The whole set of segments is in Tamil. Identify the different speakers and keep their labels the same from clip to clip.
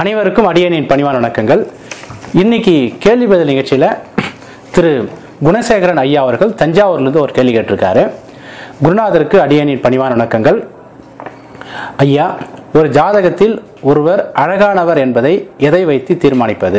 Speaker 1: அனைவருக்கும் அடியனின் பணிவான வணக்கங்கள் இன்னைக்கு கேள்வி பதில் நிகழ்ச்சியில் திரு குணசேகரன் ஐயா அவர்கள் தஞ்சாவூர்லேருந்து ஒரு கேள்வி கேட்டிருக்காரு குருநாதருக்கு அடியனின் பணிவான வணக்கங்கள் ஐயா ஒரு ஜாதகத்தில் ஒருவர் அழகானவர் என்பதை எதை வைத்து தீர்மானிப்பது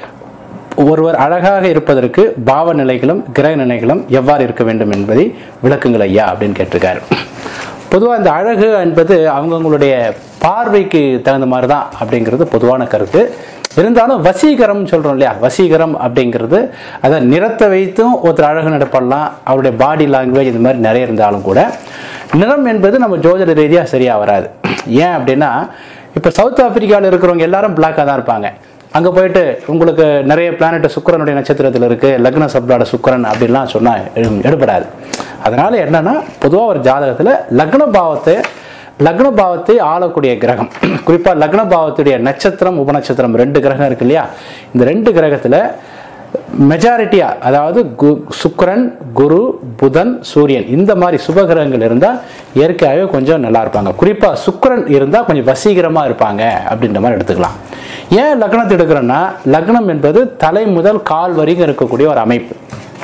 Speaker 1: ஒருவர் அழகாக இருப்பதற்கு பாவ நிலைகளும் கிரக நிலைகளும் எவ்வாறு இருக்க வேண்டும் என்பதை விளக்குங்கள் ஐயா அப்படின்னு கேட்டிருக்காரு பொதுவாக இந்த அழகு என்பது அவங்கவுங்களுடைய பார்வைக்கு தகுந்த மாதிரி தான் அப்படிங்கிறது பொதுவான கருத்து இருந்தாலும் வசீகரம் சொல்கிறோம் இல்லையா வசீகரம் அப்படிங்கிறது அதை நிறத்தை வைத்தும் ஒருத்தர் அழகு நடப்படலாம் அவருடைய பாடி லாங்குவேஜ் இந்த மாதிரி நிறைய இருந்தாலும் கூட நிறம் என்பது நம்ம ஜோதிட ரீதியாக சரியாக வராது ஏன் அப்படின்னா இப்போ சவுத் ஆப்பிரிக்காவில் இருக்கிறவங்க எல்லாரும் பிளாக்காக தான் இருப்பாங்க அங்கே போயிட்டு உங்களுக்கு நிறைய பிளானட் சுக்கிரனுடைய நட்சத்திரத்தில் இருக்குது லக்ன சப்தாட சுக்கிரன் அப்படின்லாம் சொன்னால் எடுபடாது அதனால் என்னன்னா பொதுவாக ஒரு ஜாதகத்தில் லக்ன பாவத்தை லக்ன பாவத்தை ஆளக்கூடிய கிரகம் குறிப்பாக லக்ன பாவத்துடைய நட்சத்திரம் உபநட்சத்திரம் ரெண்டு கிரகம் இருக்கு இல்லையா இந்த ரெண்டு கிரகத்தில் மெஜாரிட்டியா அதாவது கு சுக்கிரன் குரு புதன் சூரியன் இந்த மாதிரி சுபகிரகங்கள் இருந்தால் இயற்கையாகவே கொஞ்சம் நல்லா இருப்பாங்க குறிப்பாக சுக்கிரன் இருந்தால் கொஞ்சம் வசீகரமாக இருப்பாங்க அப்படின்ற மாதிரி எடுத்துக்கலாம் ஏன் லக்னத்தை எடுக்கிறோன்னா லக்னம் என்பது தலை முதல் கால் வரைக்கும் இருக்கக்கூடிய ஒரு அமைப்பு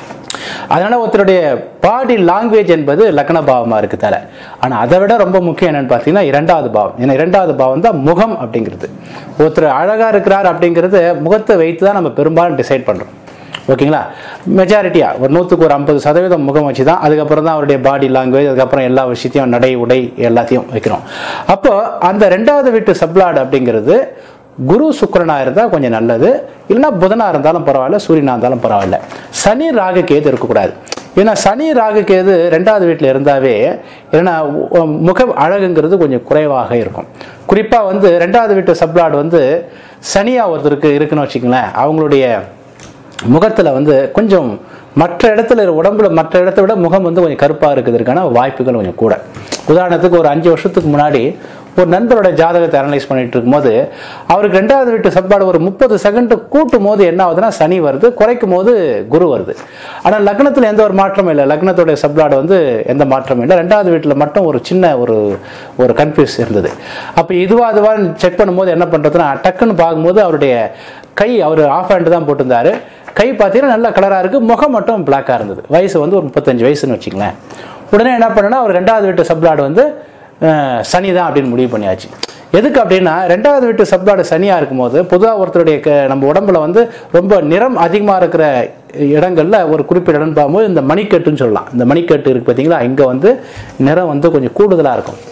Speaker 1: அதனால ஒருத்தருடைய பாடி லாங்குவேஜ் என்பது லக்ன பாவமாக இருக்கு தலை ஆனால் அதை விட ரொம்ப முக்கியம் என்னன்னு பார்த்தீங்கன்னா இரண்டாவது பாவம் ஏன்னா இரண்டாவது பாவம் தான் முகம் அப்படிங்கிறது ஒருத்தர் அழகாக இருக்கிறார் அப்படிங்கிறது முகத்தை வைத்து தான் நம்ம பெரும்பாலும் டிசைட் பண்ணுறோம் ஓகேங்களா மெஜாரிட்டியாக ஒரு நூற்றுக்கு ஒரு ஐம்பது சதவீதம் முகம் வச்சு தான் அதுக்கப்புறம் தான் அவருடைய பாடி லாங்குவேஜ் அதுக்கப்புறம் எல்லா விஷயத்தையும் நடை உடை எல்லாத்தையும் வைக்கிறோம் அப்போ அந்த ரெண்டாவது வீட்டு சப்ளாட் அப்படிங்கிறது குரு சுக்கரனா இருந்தால் கொஞ்சம் நல்லது இல்லைன்னா புதனா இருந்தாலும் பரவாயில்ல சூரியனா இருந்தாலும் பரவாயில்ல சனி ராகு கேது இருக்கக்கூடாது ஏன்னா சனி ராகு கேது ரெண்டாவது வீட்டில் இருந்தாவே ஏன்னா முக அழகுங்கிறது கொஞ்சம் குறைவாக இருக்கும் குறிப்பாக வந்து ரெண்டாவது வீட்டு சப்ளாட் வந்து சனியா ஒருத்தருக்கு இருக்குன்னு வச்சுங்களேன் அவங்களுடைய முகத்தில் வந்து கொஞ்சம் மற்ற இடத்துல உடம்புல மற்ற இடத்த விட முகம் வந்து கொஞ்சம் கருப்பாக இருக்கிறதுக்கான வாய்ப்புகள் கொஞ்சம் கூட உதாரணத்துக்கு ஒரு அஞ்சு வருஷத்துக்கு முன்னாடி ஒரு நண்பரோட ஜாதகத்தை அனலைஸ் பண்ணிட்டு இருக்கும்போது அவருக்கு ரெண்டாவது வீட்டு சப்பாடு ஒரு முப்பது செகண்ட் கூட்டும் போது என்ன ஆகுதுன்னா சனி வருது குறைக்கும் போது குரு வருது ஆனால் லக்னத்தில் எந்த ஒரு மாற்றமும் இல்லை லக்னத்துடைய சப்ளாடு வந்து எந்த மாற்றமும் இல்லை ரெண்டாவது வீட்டில் மட்டும் ஒரு சின்ன ஒரு ஒரு கன்ஃபியூஸ் இருந்தது அப்போ இதுவா அதுவான்னு செக் பண்ணும்போது என்ன பண்ணுறதுன்னா டக்குன்னு பார்க்கும்போது அவருடைய கை அவர் ஆஃப் ஹேண்டு தான் போட்டிருந்தாரு கை பார்த்தீங்கன்னா நல்ல கலராக இருக்குது முகம் மட்டும் பிளாக்காக இருந்தது வயசு வந்து ஒரு முப்பத்தஞ்சு வயசுன்னு வச்சுங்களேன் உடனே என்ன பண்ணேன்னா அவர் ரெண்டாவது வீட்டு சப்ளாடு வந்து சனி தான் அப்படின்னு முடிவு பண்ணியாச்சு எதுக்கு அப்படின்னா ரெண்டாவது வீட்டு சப்ளாடு சனியாக இருக்கும்போது பொதுவாக ஒருத்தருடைய க- நம்ம உடம்புல வந்து ரொம்ப நிறம் அதிகமாக இருக்கிற இடங்கள்ல ஒரு குறிப்பிட்ட இடம் பார்க்கும்போது இந்த மணிக்கட்டுன்னு சொல்லலாம் இந்த மணிக்கட்டு இருக்கு பார்த்தீங்களா இங்கே வந்து நிறம் வந்து கொஞ்சம் கூடுதலாக இருக்கும்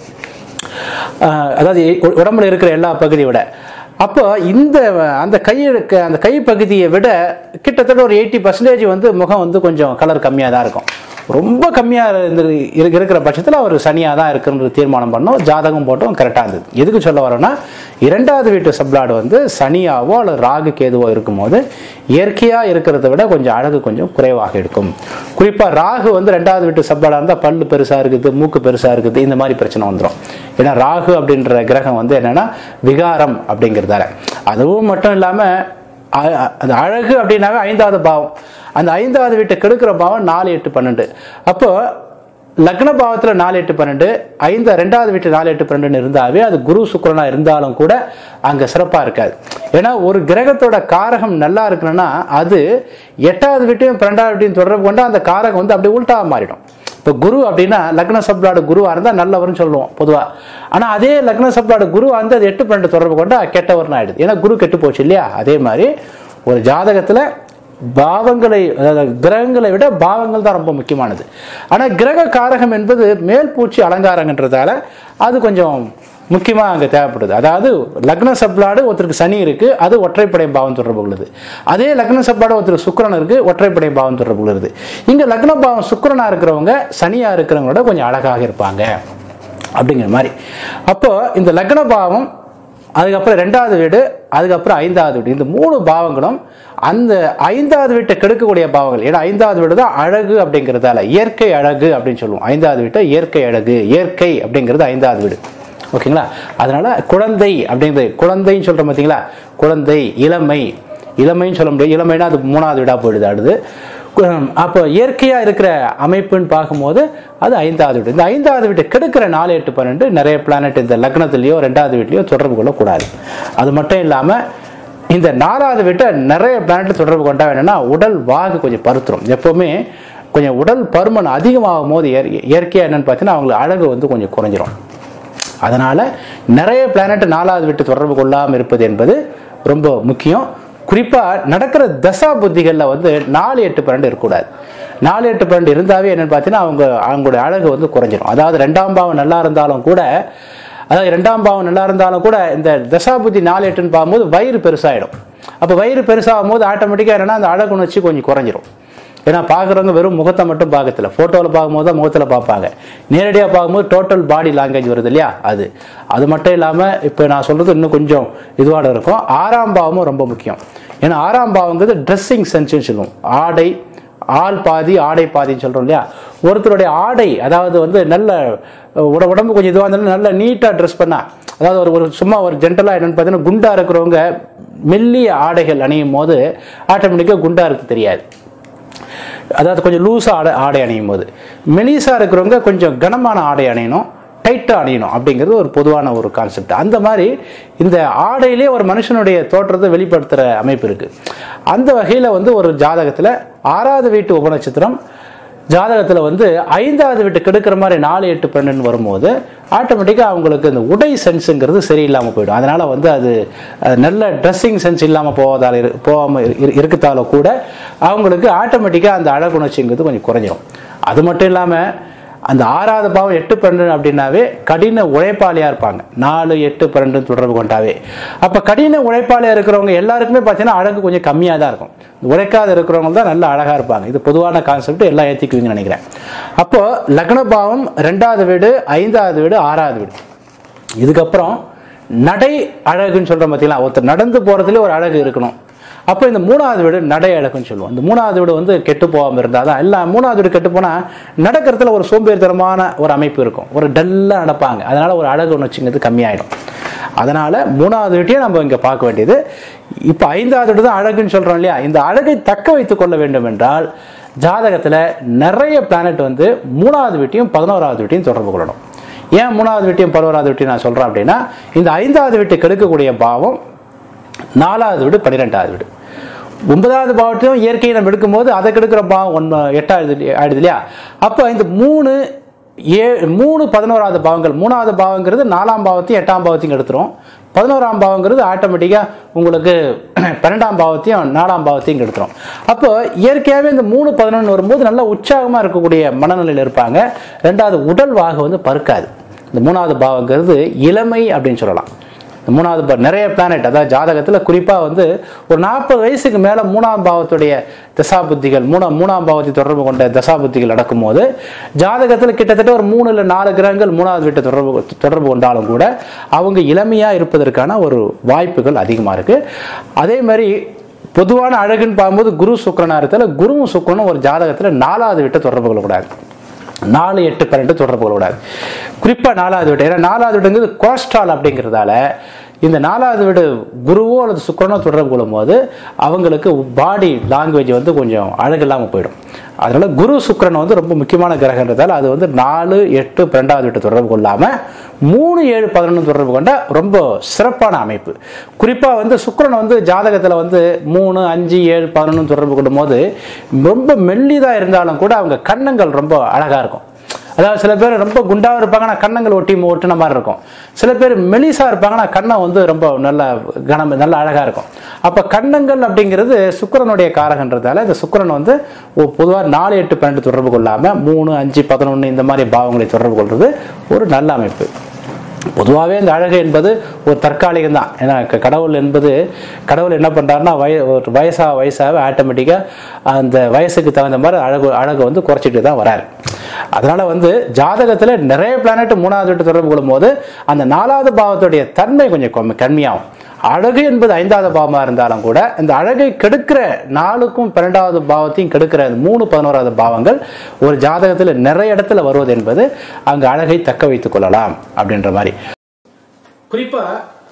Speaker 1: ஆஹ் அதாவது உ- உடம்புல இருக்கிற எல்லா பகுதியை விட அப்போ இந்த அந்த கையெழுக்க அந்த கை பகுதியை விட கிட்டத்தட்ட ஒரு எயிட்டி பர்சன்டேஜ் வந்து முகம் வந்து கொஞ்சம் கலர் கம்மியாக தான் இருக்கும் ரொம்ப கம்மியாக இருந்து இரு- இருக்கிற பட்சத்தில் அவர் சனியாக தான் இருக்குன்ற தீர்மானம் பண்ணோம் ஜாதகம் போட்டோம் கரெக்டாக இருந்தது எதுக்கு சொல்ல வரோன்னா இரண்டாவது வீட்டு சப்ளாடு வந்து சனியாவோ அல்லது ராகு கேதுவோ இருக்கும்போது இயற்கையாக இருக்கிறத விட கொஞ்சம் அழகு கொஞ்சம் குறைவாக இருக்கும் குறிப்பாக ராகு வந்து ரெண்டாவது வீட்டு சப்ளாடாக இருந்தால் பல்லு பெருசாக இருக்குது மூக்கு பெருசாக இருக்குது இந்த மாதிரி பிரச்சனை வந்துடும் ஏன்னா ராகு அப்படின்ற கிரகம் வந்து என்னன்னா விகாரம் அப்படிங்கிறதால அதுவும் மட்டும் இல்லாமல் அது அழகு அப்படின்னாவே ஐந்தாவது பாவம் அந்த ஐந்தாவது வீட்டை கெடுக்கிற பாவம் நாலு எட்டு பன்னெண்டு அப்போ லக்ன பாவத்தில் நாலு எட்டு பன்னெண்டு ஐந்து ரெண்டாவது வீட்டு நாலு எட்டு பன்னெண்டுன்னு இருந்தாவே அது குரு சுக்கிரனா இருந்தாலும் கூட அங்கே சிறப்பாக இருக்காது ஏன்னா ஒரு கிரகத்தோட காரகம் நல்லா இருக்கணும்னா அது எட்டாவது வீட்டையும் பன்னெண்டாவது வீட்டையும் தொடர்பு கொண்டு அந்த காரகம் வந்து அப்படியே உள்டாக மாறிடும் இப்போ குரு அப்படின்னா லக்ன சப்ளாடு குருவாக இருந்தால் நல்லவர்னு சொல்லுவோம் பொதுவாக ஆனால் அதே லக்ன சப்ளாடு குருவாக வந்து அது எட்டு பன்னெண்டு தொடர்பு கொண்டா கெட்டவர்னு ஆயிடுது ஏன்னா குரு கெட்டு போச்சு இல்லையா அதே மாதிரி ஒரு ஜாதகத்தில் பாவங்களை அதாவது கிரகங்களை விட பாவங்கள் தான் ரொம்ப முக்கியமானது ஆனால் கிரக காரகம் என்பது மேல் பூச்சி அலங்காரங்கன்றதால அது கொஞ்சம் முக்கியமாக அங்கே தேவைப்படுது அதாவது லக்ன சப்ளாடு ஒருத்தருக்கு சனி இருக்கு அது ஒற்றைப்படை பாவம் தொடர்பு உள்ளது அதே லக்ன சப்ளாடு ஒருத்தருக்கு சுக்கிரன் இருக்கு ஒற்றைப்படை பாவம் தொடர்பு உள்ளது இங்கே லக்ன பாவம் சுக்கிரனா இருக்கிறவங்க சனியா இருக்கிறவங்களோட கொஞ்சம் அழகாக இருப்பாங்க அப்படிங்கிற மாதிரி அப்போ இந்த லக்ன பாவம் அதுக்கப்புறம் ரெண்டாவது வீடு அதுக்கப்புறம் ஐந்தாவது வீடு இந்த மூணு பாவங்களும் அந்த ஐந்தாவது வீட்டை கெடுக்கக்கூடிய பாவங்கள் ஏன்னா ஐந்தாவது வீடு தான் அழகு அப்படிங்கிறதால இயற்கை அழகு அப்படின்னு சொல்லுவோம் ஐந்தாவது வீட்டை இயற்கை அழகு இயற்கை அப்படிங்கிறது ஐந்தாவது வீடு ஓகேங்களா அதனால குழந்தை அப்படிங்கிறது குழந்தைன்னு சொல்றோம் பார்த்தீங்களா குழந்தை இளமை இளமைன்னு சொல்ல முடியாது இளமைனா அது மூணாவது வீடாக போயிடுது அடுது கு- அப்போ இயற்கையாக இருக்கிற அமைப்புன்னு பார்க்கும்போது அது ஐந்தாவது வீடு இந்த ஐந்தாவது வீட்டை கெடுக்கிற நாலு எட்டு பன்னெண்டு நிறைய பிளானட் இந்த லக்னத்துலேயோ ரெண்டாவது வீட்லேயோ தொடர்பு கொள்ளக்கூடாது அது மட்டும் இல்லாமல் இந்த நாலாவது வீட்டை நிறைய பிளானட் தொடர்பு கொண்டா வேணும்னா உடல் வாகு கொஞ்சம் பருத்துரும் எப்போவுமே கொஞ்சம் உடல் பருமன் அதிகமாகும் போது இயற் இயற்கையாக என்னன்னு பார்த்தீங்கன்னா அவங்களுக்கு அழகு வந்து கொஞ்சம் குறைஞ்சிரும் அதனால் நிறைய பிளானட் நாலாவது விட்டு தொடர்பு கொள்ளாமல் இருப்பது என்பது ரொம்ப முக்கியம் குறிப்பாக நடக்கிற தசா புத்திகளில் வந்து நாலு எட்டு பன்னெண்டு இருக்கக்கூடாது நாலு எட்டு பன்னெண்டு இருந்தாவே என்னன்னு பார்த்தீங்கன்னா அவங்க அவங்களுடைய அழகு வந்து குறைஞ்சிரும் அதாவது ரெண்டாம் பாவம் நல்லா இருந்தாலும் கூட அதாவது ரெண்டாம் பாவம் நல்லா இருந்தாலும் கூட இந்த தசாபுத்தி நாலு எட்டுன்னு பார்க்கும்போது வயிறு பெருசாகிடும் அப்போ வயிறு பெருசாகும் போது ஆட்டோமேட்டிக்காக என்னன்னா அந்த அழகு உணர்ச்சி கொஞ்சம் குறைஞ்சிரும் ஏன்னா பார்க்குறவங்க வெறும் முகத்தை மட்டும் பார்க்கறதில்ல ஃபோட்டோவில் பார்க்கும்போது தான் முகத்தில் பார்ப்பாங்க நேரடியாக பார்க்கும்போது டோட்டல் பாடி லாங்குவேஜ் வருது இல்லையா அது அது மட்டும் இல்லாமல் இப்போ நான் சொல்கிறது இன்னும் கொஞ்சம் இதுவாக இருக்கும் ஆறாம் பாவமும் ரொம்ப முக்கியம் ஏன்னா ஆறாம் பாவங்கிறது ட்ரெஸ்ஸிங் சென்ஸ்னு சொல்லுவோம் ஆடை ஆள் பாதி ஆடை பாதின்னு சொல்கிறோம் இல்லையா ஒருத்தருடைய ஆடை அதாவது வந்து நல்ல உட உடம்பு கொஞ்சம் இதுவாக இருந்தாலும் நல்ல நீட்டாக ட்ரெஸ் பண்ணா அதாவது ஒரு ஒரு சும்மா ஒரு ஜென்ரலாக என்னென்னு பார்த்தீங்கன்னா குண்டா இருக்கிறவங்க மெல்லிய ஆடைகள் அணியும் போது ஆட்டோமேட்டிக்காக குண்டா இருக்கு தெரியாது அதாவது கொஞ்சம் லூஸாக ஆடை ஆடை அணியும் போது மெலிசா இருக்கிறவங்க கொஞ்சம் கனமான ஆடை அணியணும் டைட்டாக அணியணும் அப்படிங்கிறது ஒரு பொதுவான ஒரு கான்செப்ட் அந்த மாதிரி இந்த ஆடையிலே ஒரு மனுஷனுடைய தோற்றத்தை வெளிப்படுத்துகிற அமைப்பு இருக்குது அந்த வகையில் வந்து ஒரு ஜாதகத்தில் ஆறாவது வீட்டு உபநட்சத்திரம் ஜாதகத்தில் வந்து ஐந்தாவது வீட்டு கெடுக்கிற மாதிரி நாலு எட்டு பன்னெண்டு வரும்போது ஆட்டோமேட்டிக்காக அவங்களுக்கு இந்த உடை சென்ஸுங்கிறது சரியில்லாமல் போயிடும் அதனால் வந்து அது அது நல்ல ட்ரெஸ்ஸிங் சென்ஸ் இல்லாமல் போவதால் இரு போகாமல் இருக்கத்தால கூட அவங்களுக்கு ஆட்டோமேட்டிக்காக அந்த அழகுணர்ச்சிங்கிறது கொஞ்சம் குறைஞ்சிரும் அது மட்டும் இல்லாமல் அந்த ஆறாவது பாவம் எட்டு பன்னெண்டு அப்படின்னாவே கடின உழைப்பாளியாக இருப்பாங்க நாலு எட்டு பன்னெண்டு தொடர்பு கொண்டாவே அப்போ கடின உழைப்பாளியாக இருக்கிறவங்க எல்லாருக்குமே பார்த்தீங்கன்னா அழகு கொஞ்சம் கம்மியாக தான் இருக்கும் உழைக்காத இருக்கிறவங்க தான் நல்ல அழகாக இருப்பாங்க இது பொதுவான கான்செப்ட் எல்லாம் ஏற்றிக்குவீங்கன்னு நினைக்கிறேன் அப்போ லக்ன பாவம் ரெண்டாவது வீடு ஐந்தாவது வீடு ஆறாவது வீடு இதுக்கப்புறம் நடை அழகுன்னு சொல்கிறோம் பார்த்தீங்களா ஒருத்தர் நடந்து போகிறதுல ஒரு அழகு இருக்கணும் அப்போ இந்த மூணாவது வீடு நடை அழகுன்னு சொல்லுவோம் இந்த மூணாவது வீடு வந்து கெட்டு போகாமல் இருந்தால் தான் எல்லாம் மூணாவது வீடு கெட்டு போனால் நடக்கிறதுல ஒரு சோம்பேறித்தனமான ஒரு அமைப்பு இருக்கும் ஒரு டல்லாக நடப்பாங்க அதனால் ஒரு அழகு உணர்ச்சிங்கிறது கம்மியாயிடும் அதனால் மூணாவது வீட்டையும் நம்ம இங்கே பார்க்க வேண்டியது இப்போ ஐந்தாவது வீடு தான் அழகுன்னு சொல்கிறோம் இல்லையா இந்த அழகை தக்க வைத்துக் கொள்ள வேண்டும் என்றால் ஜாதகத்தில் நிறைய பிளானட் வந்து மூணாவது வீட்டையும் பதினோராவது வீட்டையும் தொடர்பு கொள்ளணும் ஏன் மூணாவது வீட்டையும் பதினோராவது வீட்டையும் நான் சொல்கிறேன் அப்படின்னா இந்த ஐந்தாவது வீட்டை கெடுக்கக்கூடிய பாவம் நாலாவது வீடு பன்னிரெண்டாவது வீடு ஒன்பதாவது பாவத்தையும் இயற்கையை நம்ம எடுக்கும்போது அதை கெடுக்கிற பாவம் ஒன்று எட்டாவது ஆயிடுது இல்லையா அப்போ இந்த மூணு ஏ மூணு பதினோராவது பாவங்கள் மூணாவது பாவங்கிறது நாலாம் பாவத்தையும் எட்டாம் பாவத்தையும் எடுத்துரும் பதினோராம் பாவங்கிறது ஆட்டோமேட்டிக்காக உங்களுக்கு பன்னெண்டாம் பாவத்தையும் நாலாம் பாவத்தையும் எடுத்துரும் அப்போ இயற்கையாகவே இந்த மூணு பதினொன்று வரும்போது நல்ல உற்சாகமாக இருக்கக்கூடிய மனநிலையில் இருப்பாங்க ரெண்டாவது உடல் வாகு வந்து பருக்காது இந்த மூணாவது பாவங்கிறது இளமை அப்படின்னு சொல்லலாம் இந்த மூணாவது பா- நிறைய பிளானட் அதாவது ஜாதகத்தில் குறிப்பாக வந்து ஒரு நாற்பது வயசுக்கு மேலே மூணாம் பாவத்துடைய தசாபுத்திகள் மூணாம் மூணாம் பாவத்தை தொடர்பு கொண்ட தசாபுத்திகள் நடக்கும்போது ஜாதகத்தில் கிட்டத்தட்ட ஒரு மூணு இல்லை நாலு கிரகங்கள் மூணாவது வீட்டை தொடர்பு தொடர்பு கொண்டாலும் கூட அவங்க இளமையாக இருப்பதற்கான ஒரு வாய்ப்புகள் அதிகமாக இருக்குது அதே மாதிரி பொதுவான அழகுன்னு பார்க்கும்போது குரு சுக்கரனா இருந்தால குருவும் சுக்கரனும் ஒரு ஜாதகத்தில் நாலாவது வீட்டை தொடர்பு கொள்ளக்கூடாது நாலு எட்டு பன்னெண்டு தொடர்பு கொள்ளக்கூடாது குறிப்பாக நாலாவது வீடு ஏன்னா நாலாவது வீடுங்கிறது கோஸ்ட்ரால் அப்படிங்கிறதால இந்த நாலாவது வீடு குருவோ அல்லது சுக்கரனோ தொடர்பு கொள்ளும்போது அவங்களுக்கு பாடி லாங்குவேஜ் வந்து கொஞ்சம் அழகு இல்லாமல் போயிடும் அதனால குரு சுக்கிரன் வந்து ரொம்ப முக்கியமான கிரகன்றதால அது வந்து நாலு எட்டு பன்னெண்டாவது வீட்டு தொடர்பு கொள்ளாமல் மூணு ஏழு பதினொன்று தொடர்பு கொண்ட ரொம்ப சிறப்பான அமைப்பு குறிப்பாக வந்து சுக்கிரன் வந்து ஜாதகத்தில் வந்து மூணு அஞ்சு ஏழு பதினொன்று தொடர்பு கொள்ளும்போது ரொம்ப மெல்லிதாக இருந்தாலும் கூட அவங்க கண்ணங்கள் ரொம்ப அழகாக இருக்கும் அதாவது சில பேர் ரொம்ப குண்டாக இருப்பாங்கன்னா கண்ணங்கள் ஒட்டி ஒட்டின மாதிரி இருக்கும் சில பேர் மெலிசா இருப்பாங்கன்னா கண்ணம் வந்து ரொம்ப நல்ல கனம் நல்ல அழகாக இருக்கும் அப்போ கண்ணங்கள் அப்படிங்கிறது சுக்கிரனுடைய காரகன்றதால இந்த சுக்கிரன் வந்து பொதுவாக நாலு எட்டு பன்னெண்டு தொடர்பு கொள்ளாமல் மூணு அஞ்சு பதினொன்று இந்த மாதிரி பாவங்களை தொடர்பு கொள்வது ஒரு நல்ல அமைப்பு பொதுவாகவே இந்த அழகு என்பது ஒரு தற்காலிகம் தான் ஏன்னா க- கடவுள் என்பது கடவுள் என்ன பண்ணுறாருன்னா வய ஒரு வயசாக வயசாக ஆட்டோமேட்டிக்காக அந்த வயசுக்கு தகுந்த மாதிரி அழகு அழகு வந்து குறைச்சிட்டு தான் வராரு அதனால் வந்து ஜாதகத்தில் நிறைய பிளானட் மூணாவது வீட்டு தொடர்பு கொள்ளும்போது அந்த நாலாவது பாவத்துடைய தன்மை கொஞ்சம் கம்மி கம்மியாகும் அழகு என்பது ஐந்தாவது பாவமாக இருந்தாலும் கூட இந்த அழகை கெடுக்கிற நாலுக்கும் பன்னெண்டாவது பாவத்தையும் கெடுக்கிற இந்த மூணு பதினோராவது பாவங்கள் ஒரு ஜாதகத்தில் நிறைய இடத்துல வருவது என்பது அங்கு அழகை தக்க வைத்துக் கொள்ளலாம் அப்படின்ற மாதிரி குறிப்பா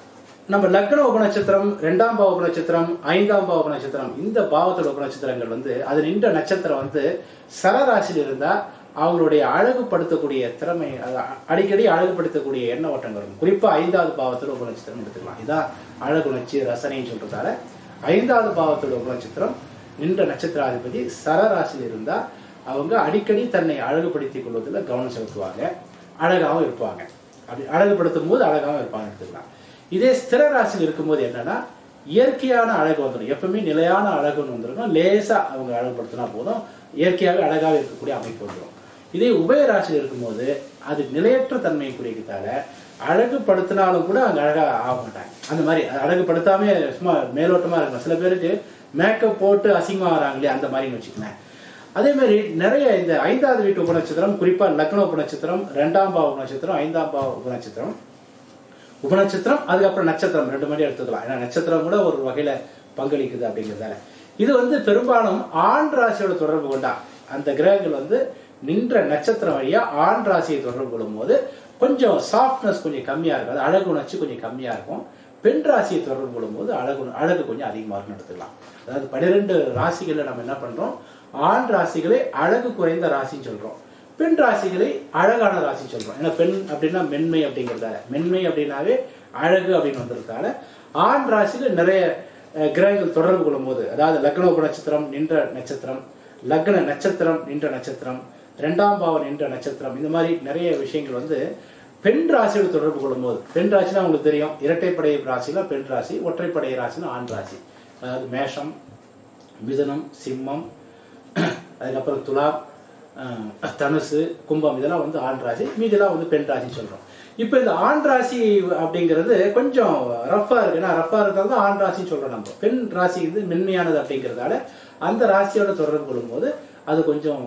Speaker 1: நம்ம லக்ன உபநட்சத்திரம் ரெண்டாம் பாவ உபநட்சத்திரம் ஐந்தாம் பாவ உபநட்சத்திரம் இந்த பாவத்தோட உபநட்சத்திரங்கள் வந்து அது நின்ற நட்சத்திரம் வந்து சரராசியில் இருந்தா அவங்களுடைய அழகுபடுத்தக்கூடிய திறமை அது அடிக்கடி அழகுபடுத்தக்கூடிய எண்ண ஓட்டங்கள் இருக்கும் குறிப்பா ஐந்தாவது பாவத்தோட உபநட்சத்திரம் எடுத்துக்கலாம் இதான் அழகுணர்ச்சி ரசனைன்னு சொல்றதால ஐந்தாவது பாவத்தோட உபநட்சத்திரம் நின்ற நட்சத்திராதிபதி சரராசியில் இருந்தா அவங்க அடிக்கடி தன்னை அழகுபடுத்திக் கொள்வதில் கவனம் செலுத்துவாங்க அழகாகவும் இருப்பாங்க அப்படி அழகுபடுத்தும் போது அழகாகவும் இருப்பாங்க எடுத்துக்கலாம் இதே ஸ்திர ராசியில் இருக்கும்போது என்னன்னா இயற்கையான அழகு வந்துடும் எப்பவுமே நிலையான அழகுன்னு வந்துருக்கும் லேசா அவங்க அழகுபடுத்தினா போதும் இயற்கையாகவே அழகாக இருக்கக்கூடிய அமைப்பு வந்துடும் இதே உபய ராசியில் இருக்கும்போது அது நிலையற்ற தன்மையை குறிக்கிறதால அழகுபடுத்தினாலும் கூட அவங்க அழகா ஆக மாட்டாங்க அந்த மாதிரி அழகுபடுத்தாம சும்மா மேலோட்டமா இருக்கும் சில பேருக்கு மேக்கப் போட்டு அசிங்கமா வராங்க இல்லையா அந்த மாதிரின்னு வச்சுக்கோங்க அதே மாதிரி நிறைய இந்த ஐந்தாவது வீட்டு உபநட்சத்திரம் குறிப்பா லக்ன உபநட்சத்திரம் ரெண்டாம் பாவ உபநட்சத்திரம் ஐந்தாம் பாவ உபநட்சத்திரம் உபநட்சத்திரம் அதுக்கப்புறம் நட்சத்திரம் ரெண்டு மாதிரி எடுத்துக்கலாம் ஏன்னா நட்சத்திரம் கூட ஒரு வகையில பங்களிக்குது அப்படிங்கிறதால இது வந்து பெரும்பாலும் ஆண் ராசியோட தொடர்பு கொண்டா அந்த கிரகங்கள் வந்து நின்ற நட்சத்திரம் வழியா ஆண் ராசியை தொடர்பு கொள்ளும் போது கொஞ்சம் சாஃப்ட்னஸ் கொஞ்சம் கம்மியா இருக்கும் அது அழகு உணர்ச்சி கொஞ்சம் கம்மியா இருக்கும் பெண் ராசியை தொடர்பு கொள்ளும்போது அழகு அழகு கொஞ்சம் அதிகமாக இருக்குன்னு எடுத்துக்கலாம் அதாவது பன்னிரெண்டு ராசிகள்ல நம்ம என்ன பண்றோம் ஆண் ராசிகளை அழகு குறைந்த ராசின்னு சொல்றோம் பெண் ராசிகளை அழகான ராசி சொல்றோம் ஏன்னா பெண் அப்படின்னா மென்மை அப்படிங்கிறதால மென்மை அப்படின்னாவே அழகு அப்படின்னு வந்திருக்கால ஆண் ராசியில நிறைய அஹ், கிரகங்கள் தொடர்பு கொள்ளும் போது அதாவது லக்ன உப நட்சத்திரம் நின்ற நட்சத்திரம் லக்ன நட்சத்திரம் நின்ற நட்சத்திரம் ரெண்டாம் பாவம் நின்ற நட்சத்திரம் இந்த மாதிரி நிறைய விஷயங்கள் வந்து பெண் ராசியோட தொடர்பு கொள்ளும்போது பெண் ராசினா உங்களுக்கு தெரியும் இரட்டைப்படை ராசினா பெண் ராசி ஒற்றைப்படை ராசினா ஆண் ராசி அதாவது மேஷம் மிதுனம் சிம்மம் அதுக்கப்புறம் துலாம் அஹ், தனுசு கும்பம் இதெல்லாம் வந்து ஆண் ராசி மீதெல்லாம் வந்து பெண் ராசி சொல்றோம் இப்போ இந்த ஆண் ராசி அப்படிங்கிறது கொஞ்சம் ரஃபா இருக்கு ஏன்னா ரஃபா இருக்கிறது ஆண் ராசின்னு சொல்றோம் நம்ம பெண் ராசி வந்து மென்மையானது அப்படிங்கிறதால அந்த ராசியோட தொடர்பு கொள்ளும்போது அது கொஞ்சம்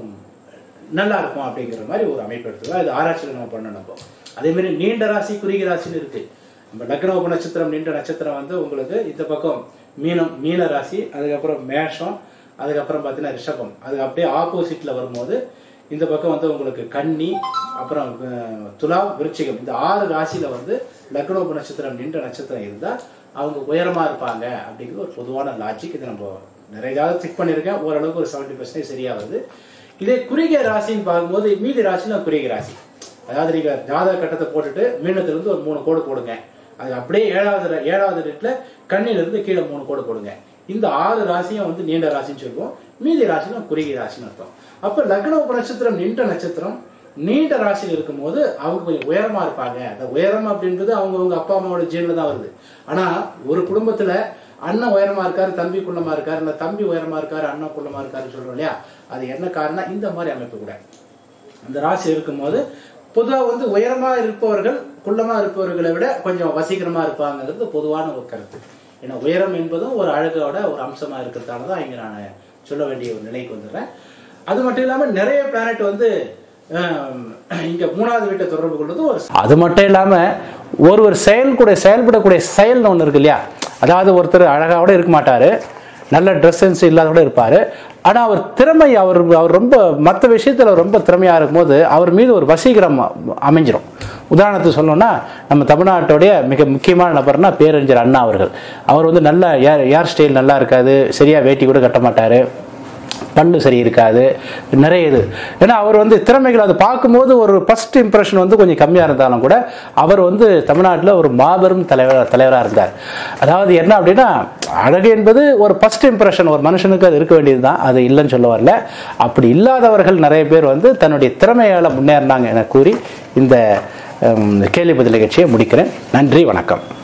Speaker 1: நல்லா இருக்கும் அப்படிங்கிற மாதிரி ஒரு அமைப்பு எடுத்துக்கலாம் இது ஆராய்ச்சியில் நம்ம பண்ணணும் நம்ம அதே மாதிரி நீண்ட ராசி குறுகிய ராசின்னு இருக்கு நம்ம லக்ன உப நட்சத்திரம் நீண்ட நட்சத்திரம் வந்து உங்களுக்கு இந்த பக்கம் மீனம் மீன ராசி அதுக்கப்புறம் மேஷம் அதுக்கப்புறம் பார்த்தீங்கன்னா ரிஷபம் அது அப்படியே ஆப்போசிட்ல வரும்போது இந்த பக்கம் வந்து உங்களுக்கு கன்னி அப்புறம் அஹ், துலாம் விருச்சிகம் இந்த ஆறு ராசியில வந்து லக்ன உப நட்சத்திரம் நின்ற நட்சத்திரம் இருந்தா அவங்க உயரமா இருப்பாங்க அப்படிங்கிறது ஒரு பொதுவான லாஜிக் இது நம்ம நிறைய ஜாதகம் செக் பண்ணியிருக்கேன் ஓரளவுக்கு ஒரு செவன்டி பர்சன்டேஜ் சரியா வருது இதே குறுகிய ராசின்னு பார்க்கும்போது மீதி ராசினா குறுகிய ராசி அதாவது நீங்க ஜாதக கட்டத்தை போட்டுட்டு மீனத்துல இருந்து ஒரு மூணு கோடு போடுங்க அது அப்படியே ஏழாவது ர- ஏழாவது ரேட்ல கண்ணில இருந்து கீழே மூணு கோடு போடுங்க இந்த ஆறு ராசியும் வந்து நீண்ட ராசின்னு சொல்லுவோம் மீதி ராசினா குறுகிய ராசின்னு அர்த்தம் அப்ப லக்ன உப நட்சத்திரம் நின்ற நட்சத்திரம் நீண்ட ராசியில் இருக்கும்போது அவங்க கொஞ்சம் உயரமா இருப்பாங்க அந்த உயரம் அப்படின்றது அவங்கவங்க அப்பா அம்மாவோட ஜீன்ல தான் வருது ஆனா ஒரு குடும்பத்துல அண்ணன் உயரமா இருக்காரு தம்பி குள்ளமா இருக்காரு இல்ல தம்பி உயரமா இருக்காரு அண்ணன் குள்ளமா இருக்காருன்னு சொல்றோம் இல்லையா அது என்ன காரணம் இந்த மாதிரி அமைப்பு கூட அந்த ராசி இருக்கும்போது பொதுவாக வந்து உயரமா இருப்பவர்கள் குள்ளமா இருப்பவர்களை விட கொஞ்சம் வசீகரமா இருப்பாங்கிறது பொதுவான ஒரு கருத்து ஏன்னா உயரம் என்பதும் ஒரு அழகோட ஒரு அம்சமா இருக்கிறதால தான் இங்க நான் சொல்ல வேண்டிய ஒரு நிலைக்கு வந்துடுறேன் அது மட்டும் இல்லாம நிறைய பிளானட் வந்து ஆம், இங்க மூணாவது வீட்டை தொடர்பு கொள்வது ஒரு
Speaker 2: அது மட்டும் இல்லாம ஒரு ஒரு செயல் கூட செயல்படக்கூடிய செயல்னு ஒன்று இருக்கு இல்லையா அதாவது ஒருத்தர் அழகா கூட இருக்க மாட்டாரு நல்ல ட்ரெஸ் சென்ஸ் இல்லாத கூட இருப்பாரு ஆனா அவர் திறமை அவர் அவர் ரொம்ப மற்ற விஷயத்துல ரொம்ப திறமையா இருக்கும்போது அவர் மீது ஒரு வசீகரம் அமைஞ்சிரும் உதாரணத்துக்கு சொல்லணும்னா நம்ம தமிழ்நாட்டுடைய மிக முக்கியமான நபர்னா பேரறிஞர் அண்ணா அவர்கள் அவர் வந்து நல்ல ஏர் ஏர் ஸ்டைல் நல்லா இருக்காது சரியா வேட்டி கூட கட்ட மாட்டாரு பல்லு சரி இருக்காது நிறைய இது ஏன்னா அவர் வந்து திறமைகள் அதை பார்க்கும்போது ஒரு ஃபர்ஸ்ட் இம்ப்ரெஷன் வந்து கொஞ்சம் கம்மியாக இருந்தாலும் கூட அவர் வந்து தமிழ்நாட்டில் ஒரு மாபெரும் தலைவர் தலைவராக இருந்தார் அதாவது என்ன அப்படின்னா அழகு என்பது ஒரு ஃபர்ஸ்ட் இம்ப்ரெஷன் ஒரு மனுஷனுக்கு அது இருக்க வேண்டியது தான் அது இல்லைன்னு சொல்ல வரல அப்படி இல்லாதவர்கள் நிறைய பேர் வந்து தன்னுடைய திறமையால் முன்னேறினாங்க என கூறி இந்த ஹம், கேள்வி பதில் நிகழ்ச்சியை முடிக்கிறேன் நன்றி வணக்கம்